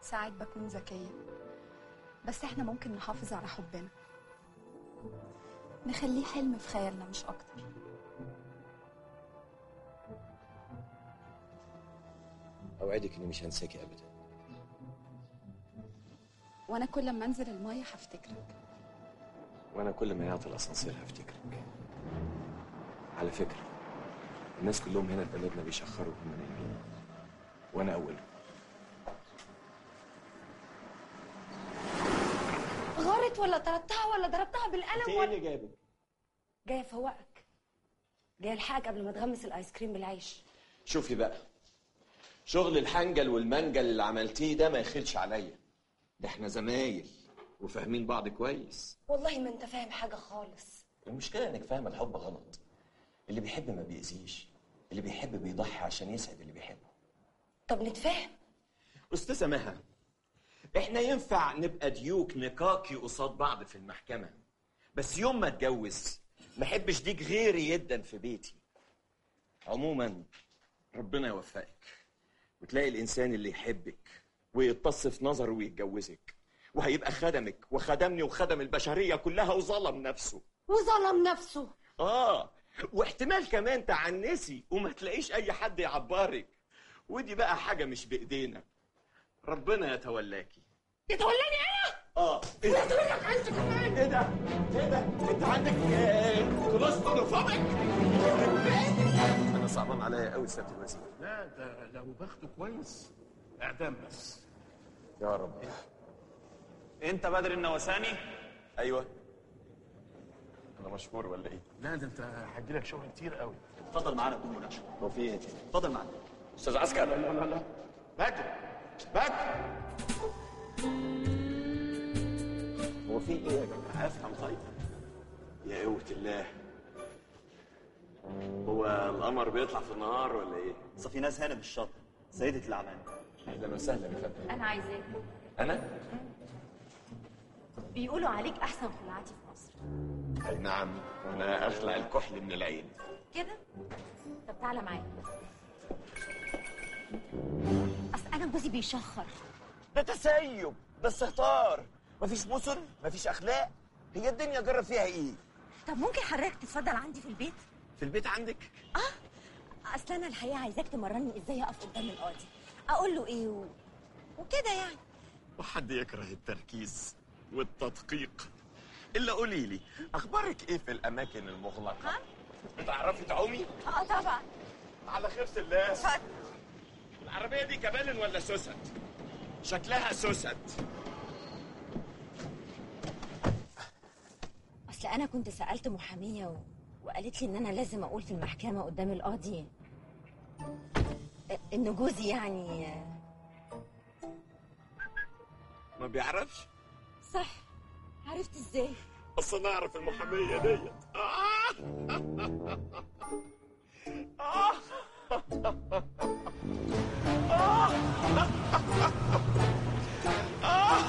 ساعات بكون ذكية بس احنا ممكن نحافظ على حبنا نخليه حلم في خيالنا مش أكتر اوعدك اني مش هنساكي ابدا وأنا كل ما أنزل المية هفتكرك وانا كل ما يعطي الاسانسير هفتكرك على فكره الناس كلهم هنا في بلدنا بيشخروا وهم نايمين وانا اولهم غارت ولا طردتها ولا ضربتها بالقلم ولا جابك جايه افوقك جايه الحقك قبل ما تغمس الايس كريم بالعيش شوفي بقى شغل الحنجل والمنجل اللي عملتيه ده ما يخلش عليا ده احنا زمايل وفاهمين بعض كويس والله ما انت فاهم حاجه خالص المشكله انك فاهم الحب غلط اللي بيحب ما بيأذيش اللي بيحب بيضحي عشان يسعد اللي بيحبه طب نتفاهم استاذه مها احنا ينفع نبقى ديوك نكاكي قصاد بعض في المحكمه بس يوم ما اتجوز ما احبش ديك غيري يدا في بيتي عموما ربنا يوفقك وتلاقي الانسان اللي يحبك ويتص في نظره ويتجوزك وهيبقى خدمك وخدمني وخدم البشريه كلها وظلم نفسه وظلم نفسه اه واحتمال كمان تعنسي وما تلاقيش اي حد يعبرك ودي بقى حاجه مش بايدينا ربنا يتولاكي يتولاني انا اه ايه ده ايه ده ايه ده انت عندك كولوستروفوبيك انا صعبان عليا قوي سياده الوزير لا ده لو باخده كويس اعدام بس يا رب انت بدر النوساني ايوه انا مشهور ولا ايه لا ده انت هيجيلك شغل كتير قوي اتفضل معانا بدون مناقشه هو في ايه اتفضل معانا استاذ عسكر لا لا لا بدر بدر هو في ايه يا جماعه افهم طيب يا قوة الله هو القمر بيطلع في النهار ولا ايه؟ صفي ناس هنا بالشط سيدة الأعمال اهلا وسهلا يا فندم انا عايزاك انا؟ بيقولوا عليك احسن خلعاتي في مصر اي نعم انا اخلع الكحل من العين كده طب تعالى معايا اصل انا جوزي بيشخر ده تسيب ده استهتار مفيش مثل مفيش اخلاق هي الدنيا جرى فيها ايه؟ طب ممكن حضرتك تتفضل عندي في البيت في البيت عندك؟ اصل انا الحقيقه عايزاك تمرني ازاي اقف قدام القاضي اقول له ايه و... وكده يعني وحد يكره التركيز والتدقيق الا قولي لي اخبارك ايه في الاماكن المغلقه؟ بتعرفي تعومي؟ اه طبعا على خيرة الله اتفضل العربية دي كبالن ولا سوست؟ شكلها سوست اصل انا كنت سالت محاميه و... وقالت لي ان انا لازم اقول في المحكمه قدام القاضي ان جوزي يعني ما بيعرفش صح عرفت ازاي اصل انا اعرف المحامية ديت آه.